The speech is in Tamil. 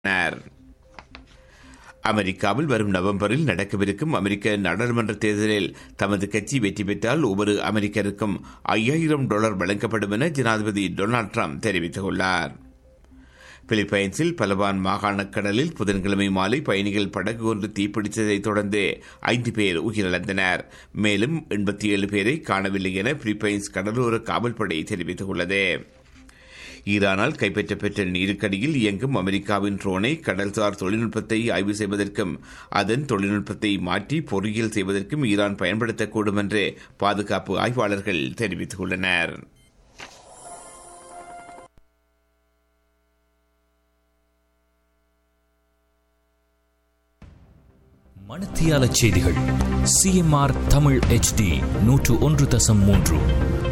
தெரிவித்துள்ளனர் அமெரிக்காவில் வரும் நவம்பரில் நடக்கவிருக்கும் அமெரிக்க நாடாளுமன்ற தேர்தலில் தமது கட்சி வெற்றி பெற்றால் ஒவ்வொரு அமெரிக்கருக்கும் ஐயாயிரம் டாலர் வழங்கப்படும் என ஜனாதிபதி டொனால்டு ட்ரம்ப் தெரிவித்துள்ளார் பிலிப்பைன்ஸில் பலவான் மாகாணக் கடலில் புதன்கிழமை மாலை பயணிகள் படகு ஒன்று தீப்பிடித்ததைத் தொடர்ந்து ஐந்து பேர் உயிரிழந்தனர் மேலும் எண்பத்தி ஏழு பேரை காணவில்லை என பிலிப்பைன்ஸ் கடலோர காவல்படை தெரிவித்துள்ளது ஈரானால் கைப்பற்றப்பெற்ற நீருக்கடியில் இயங்கும் அமெரிக்காவின் ட்ரோனை கடல்சார் தொழில்நுட்பத்தை ஆய்வு செய்வதற்கும் அதன் தொழில்நுட்பத்தை மாற்றி பொறியியல் செய்வதற்கும் ஈரான் பயன்படுத்தக்கூடும் என்று பாதுகாப்பு ஆய்வாளர்கள் தெரிவித்துள்ளனர் மணத்தியால செய்திகள் சிஎம்ஆர் தமிழ் ஹெச்டி நூற்று ஒன்று தசம் மூன்று